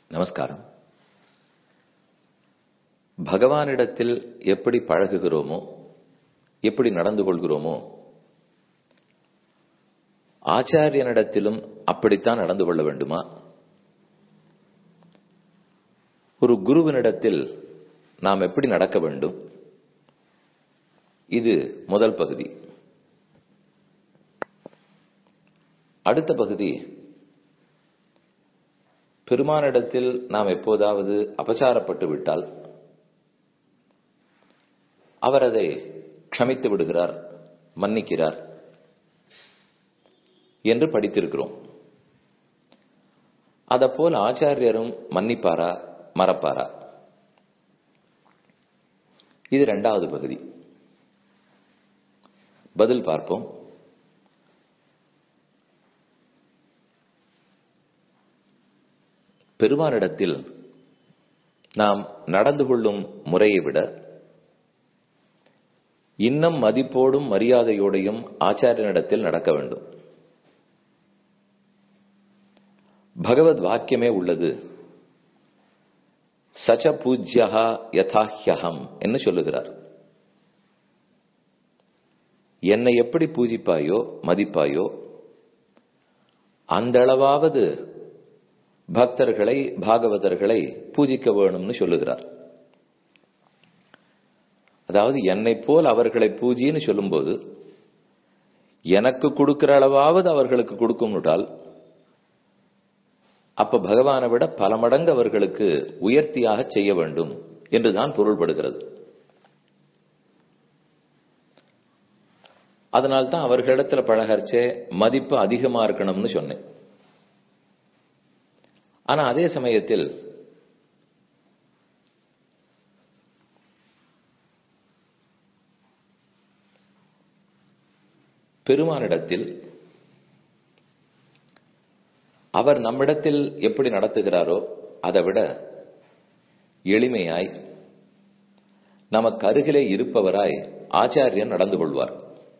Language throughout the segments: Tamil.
நமஸ்காரம் பகவானிடத்தில் எப்படி பழகுகிறோமோ எப்படி நடந்து கொள்கிறோமோ ஆச்சாரியனிடத்திலும் அப்படித்தான் நடந்து கொள்ள வேண்டுமா ஒரு குருவினிடத்தில் நாம் எப்படி நடக்க வேண்டும் இது முதல் பகுதி அடுத்த பகுதி பெருமானிடத்தில் நாம் எப்போதாவது அபசாரப்பட்டு விட்டால் அவர் அதை க்ஷமித்து விடுகிறார் மன்னிக்கிறார் என்று படித்திருக்கிறோம் அதப்போல் ஆச்சாரியரும் மன்னிப்பாரா மறப்பாரா இது இரண்டாவது பகுதி பதில் பார்ப்போம் பெருமானிடத்தில் நாம் நடந்து கொள்ளும் முறையை விட இன்னும் மதிப்போடும் மரியாதையோடையும் ஆச்சாரியனிடத்தில் நடக்க வேண்டும் பகவத் வாக்கியமே உள்ளது சச்ச பூஜ்யா யதாஹ்யஹம் என்று சொல்லுகிறார் என்னை எப்படி பூஜிப்பாயோ மதிப்பாயோ அந்த அளவாவது பக்தர்களை பாகவதர்களை பூஜிக்க வேணும்னு சொல்லுகிறார் அதாவது என்னை போல் அவர்களை பூஜின்னு சொல்லும்போது எனக்கு கொடுக்கிற அளவாவது அவர்களுக்கு கொடுக்கும்னுட்டால் அப்ப பகவானை விட பல மடங்கு அவர்களுக்கு உயர்த்தியாக செய்ய வேண்டும் என்றுதான் பொருள்படுகிறது அதனால்தான் அவர்களிடத்துல பழகரிச்சே மதிப்பு அதிகமா இருக்கணும்னு சொன்னேன் ஆனா அதே சமயத்தில் பெருமானிடத்தில் அவர் நம்மிடத்தில் எப்படி நடத்துகிறாரோ அதை விட எளிமையாய் நமக்கு அருகிலே இருப்பவராய் ஆச்சாரியன் நடந்து கொள்வார்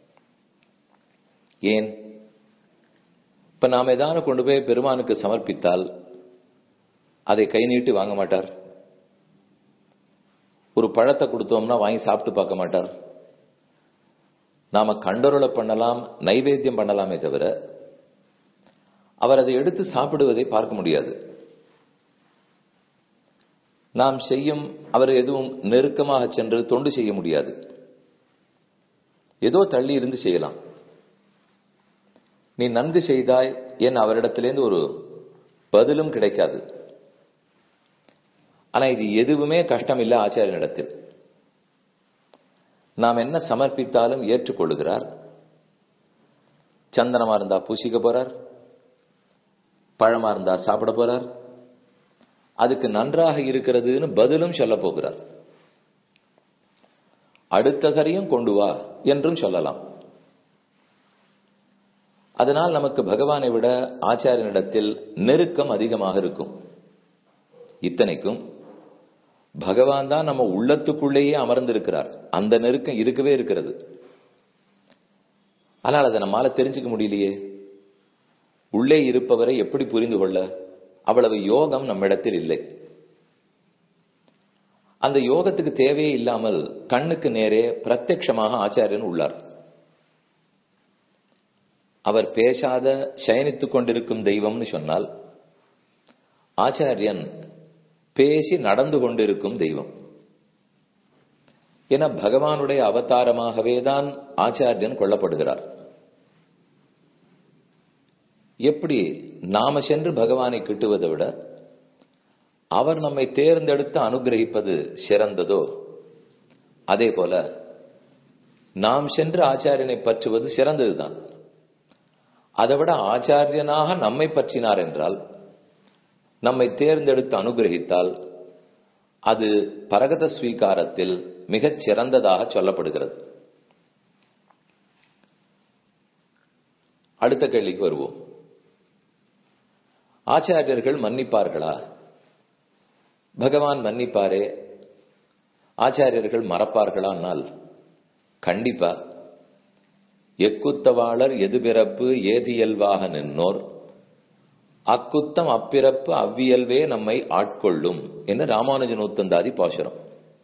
ஏன் இப்ப நாம் ஏதாவது கொண்டு போய் பெருமானுக்கு சமர்ப்பித்தால் அதை கை நீட்டி வாங்க மாட்டார் ஒரு பழத்தை கொடுத்தோம்னா வாங்கி சாப்பிட்டு பார்க்க மாட்டார் நாம கண்டொருளை பண்ணலாம் நைவேத்தியம் பண்ணலாமே தவிர அவர் அதை எடுத்து சாப்பிடுவதை பார்க்க முடியாது நாம் செய்யும் அவர் எதுவும் நெருக்கமாக சென்று தொண்டு செய்ய முடியாது ஏதோ தள்ளி இருந்து செய்யலாம் நீ நன்கு செய்தாய் என் அவரிடத்திலேருந்து ஒரு பதிலும் கிடைக்காது ஆனா இது எதுவுமே கஷ்டம் இல்லை ஆச்சாரியனிடத்தில் நாம் என்ன சமர்ப்பித்தாலும் ஏற்றுக்கொள்ளுகிறார் சந்தனமா இருந்தா பூசிக்க போறார் பழமா இருந்தா சாப்பிட போறார் அதுக்கு நன்றாக இருக்கிறதுன்னு பதிலும் சொல்ல போகிறார் அடுத்த சரியும் கொண்டு வா என்றும் சொல்லலாம் அதனால் நமக்கு பகவானை விட ஆச்சாரியனிடத்தில் நெருக்கம் அதிகமாக இருக்கும் இத்தனைக்கும் பகவான் தான் நம்ம உள்ளத்துக்குள்ளேயே அமர்ந்திருக்கிறார் அந்த நெருக்கம் இருக்கவே இருக்கிறது ஆனால் அதை நம்மால தெரிஞ்சுக்க முடியலையே உள்ளே இருப்பவரை எப்படி புரிந்து கொள்ள அவ்வளவு யோகம் நம்மிடத்தில் இல்லை அந்த யோகத்துக்கு தேவையே இல்லாமல் கண்ணுக்கு நேரே பிரத்யட்சமாக ஆச்சாரியன் உள்ளார் அவர் பேசாத சயனித்துக் கொண்டிருக்கும் தெய்வம்னு சொன்னால் ஆச்சாரியன் பேசி நடந்து கொண்டிருக்கும் தெய்வம் என பகவானுடைய அவதாரமாகவே தான் ஆச்சாரியன் கொல்லப்படுகிறார் எப்படி நாம சென்று பகவானை கிட்டுவதை விட அவர் நம்மை தேர்ந்தெடுத்து அனுகிரகிப்பது சிறந்ததோ அதே போல நாம் சென்று ஆச்சாரியனை பற்றுவது சிறந்ததுதான் அதை விட ஆச்சாரியனாக நம்மை பற்றினார் என்றால் நம்மை தேர்ந்தெடுத்து அனுகிரகித்தால் அது பரகத ஸ்வீகாரத்தில் மிகச் சிறந்ததாக சொல்லப்படுகிறது அடுத்த கேள்விக்கு வருவோம் ஆச்சாரியர்கள் மன்னிப்பார்களா பகவான் மன்னிப்பாரே ஆச்சாரியர்கள் மறப்பார்களானால் கண்டிப்பா எக்குத்தவாளர் எது பிறப்பு ஏதியல்வாக நின்னோர் அக்குத்தம் அப்பிறப்பு அவ்வியல்வே நம்மை ஆட்கொள்ளும் என்று ராமானுஜ நூத்தந்தாதி பாசுரம்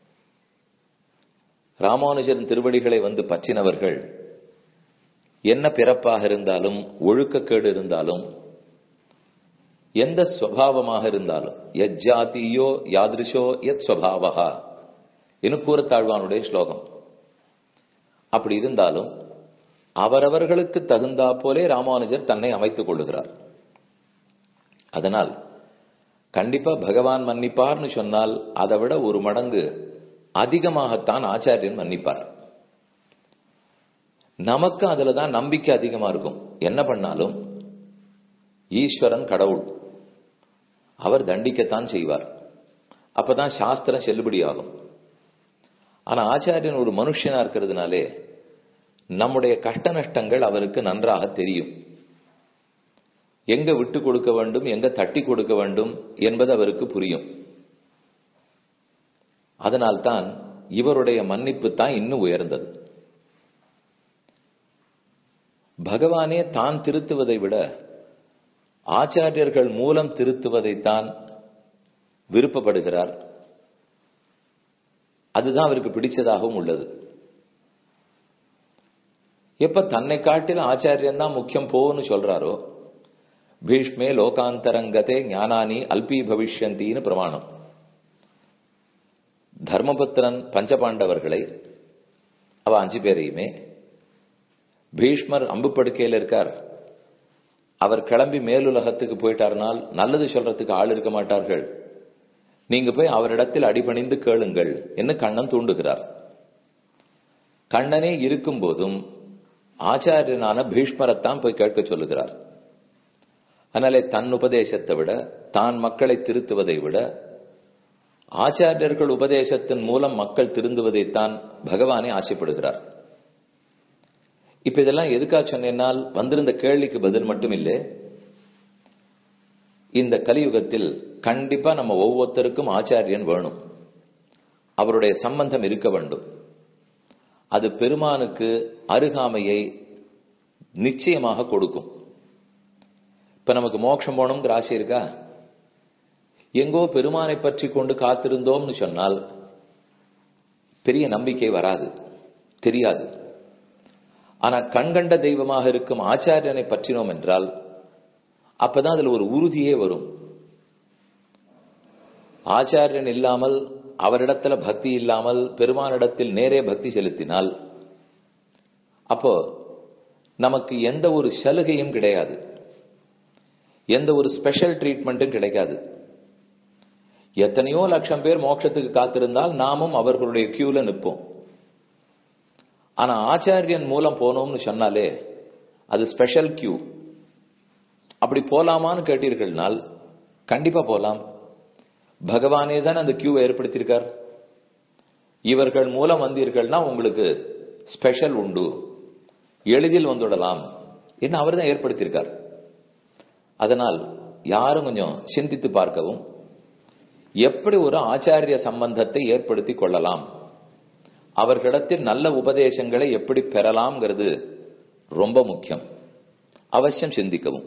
ராமானுஜன் திருவடிகளை வந்து பற்றினவர்கள் என்ன பிறப்பாக இருந்தாலும் ஒழுக்கக்கேடு இருந்தாலும் எந்த ஸ்வபாவமாக இருந்தாலும் எஜ்ஜாத்தியோ யாதிருஷோ எத் ஸ்வபாவகா என கூறத்தாழ்வானுடைய ஸ்லோகம் அப்படி இருந்தாலும் அவரவர்களுக்கு தகுந்தா போலே ராமானுஜர் தன்னை அமைத்துக் கொள்ளுகிறார் அதனால் கண்டிப்பா பகவான் மன்னிப்பார்னு சொன்னால் அதை விட ஒரு மடங்கு அதிகமாகத்தான் ஆச்சாரியன் மன்னிப்பார் நமக்கு அதுல தான் நம்பிக்கை அதிகமா இருக்கும் என்ன பண்ணாலும் ஈஸ்வரன் கடவுள் அவர் தண்டிக்கத்தான் செய்வார் அப்பதான் சாஸ்திரம் செல்லுபடியாகும் ஆனா ஆச்சாரியன் ஒரு மனுஷனா இருக்கிறதுனாலே நம்முடைய கஷ்ட நஷ்டங்கள் அவருக்கு நன்றாக தெரியும் எங்க விட்டு கொடுக்க வேண்டும் எங்க தட்டி கொடுக்க வேண்டும் என்பது அவருக்கு புரியும் அதனால்தான் இவருடைய மன்னிப்பு தான் இன்னும் உயர்ந்தது பகவானே தான் திருத்துவதை விட ஆச்சாரியர்கள் மூலம் திருத்துவதைத்தான் விருப்பப்படுகிறார் அதுதான் அவருக்கு பிடிச்சதாகவும் உள்ளது எப்ப தன்னை காட்டில ஆச்சாரியன் தான் முக்கியம் போன்னு சொல்றாரோ பீஷ்மே லோகாந்தரங்கதே ஞானானி அல்பி பவிஷ்யந்தின்னு பிரமாணம் தர்மபுத்திரன் பஞ்சபாண்டவர்களை அவ அஞ்சு பேரையுமே பீஷ்மர் அம்பு படுக்கையில் இருக்கார் அவர் கிளம்பி மேலுலகத்துக்கு போயிட்டார்னால் நல்லது சொல்றதுக்கு ஆள் இருக்க மாட்டார்கள் நீங்க போய் அவரிடத்தில் அடிபணிந்து கேளுங்கள் என்று கண்ணன் தூண்டுகிறார் கண்ணனே இருக்கும் போதும் ஆச்சாரியனான பீஷ்மரைத்தான் போய் கேட்க சொல்லுகிறார் அதனாலே தன் உபதேசத்தை விட தான் மக்களை திருத்துவதை விட ஆச்சாரியர்கள் உபதேசத்தின் மூலம் மக்கள் திருந்துவதைத்தான் பகவானே ஆசைப்படுகிறார் இப்ப இதெல்லாம் எதுக்கா சொன்னால் வந்திருந்த கேள்விக்கு பதில் மட்டும் இல்லை இந்த கலியுகத்தில் கண்டிப்பா நம்ம ஒவ்வொருத்தருக்கும் ஆச்சாரியன் வேணும் அவருடைய சம்பந்தம் இருக்க வேண்டும் அது பெருமானுக்கு அருகாமையை நிச்சயமாக கொடுக்கும் இப்ப நமக்கு மோட்சம் போகணுங்கிற ஆசை இருக்கா எங்கோ பெருமானை பற்றி கொண்டு காத்திருந்தோம்னு சொன்னால் பெரிய நம்பிக்கை வராது தெரியாது ஆனா கண்கண்ட தெய்வமாக இருக்கும் ஆச்சாரியனை பற்றினோம் என்றால் அப்பதான் அதுல ஒரு உறுதியே வரும் ஆச்சாரியன் இல்லாமல் அவரிடத்துல பக்தி இல்லாமல் பெருமானிடத்தில் நேரே பக்தி செலுத்தினால் அப்போ நமக்கு எந்த ஒரு சலுகையும் கிடையாது எந்த ஒரு ஸ்பெஷல் ட்ரீட்மெண்ட்டும் கிடைக்காது எத்தனையோ லட்சம் பேர் மோட்சத்துக்கு காத்திருந்தால் நாமும் அவர்களுடைய கியூல நிற்போம் ஆனா ஆச்சாரியன் மூலம் போனோம்னு சொன்னாலே அது ஸ்பெஷல் கியூ அப்படி போலாமான்னு கேட்டீர்கள்னால் கண்டிப்பா போலாம் பகவானே தான் அந்த கியூவை ஏற்படுத்தியிருக்கார் இவர்கள் மூலம் வந்தீர்கள்னா உங்களுக்கு ஸ்பெஷல் உண்டு எளிதில் வந்துவிடலாம் என்று அவர் தான் ஏற்படுத்தியிருக்கார் அதனால் யாரும் கொஞ்சம் சிந்தித்து பார்க்கவும் எப்படி ஒரு ஆச்சாரிய சம்பந்தத்தை ஏற்படுத்தி கொள்ளலாம் அவர்களிடத்தில் நல்ல உபதேசங்களை எப்படி பெறலாம்ங்கிறது ரொம்ப முக்கியம் அவசியம் சிந்திக்கவும்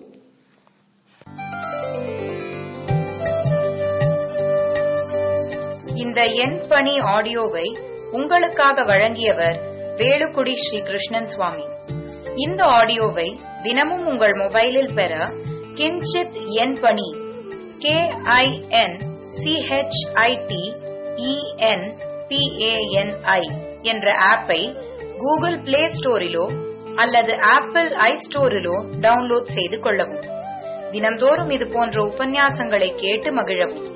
இந்த எண் பணி ஆடியோவை உங்களுக்காக வழங்கியவர் வேலுக்குடி ஸ்ரீ கிருஷ்ணன் சுவாமி இந்த ஆடியோவை தினமும் உங்கள் மொபைலில் பெற கிஞ்சித் எண் பணி கே ஐ என் சிஹெச்ஐடி இஎன் பிஏஎன்ஐ என்ற ஆப்பை கூகுள் பிளே ஸ்டோரிலோ அல்லது ஆப்பிள் ஐ ஸ்டோரிலோ டவுன்லோட் செய்து கொள்ளவும் தினம்தோறும் இது போன்ற உபன்யாசங்களை கேட்டு மகிழவும்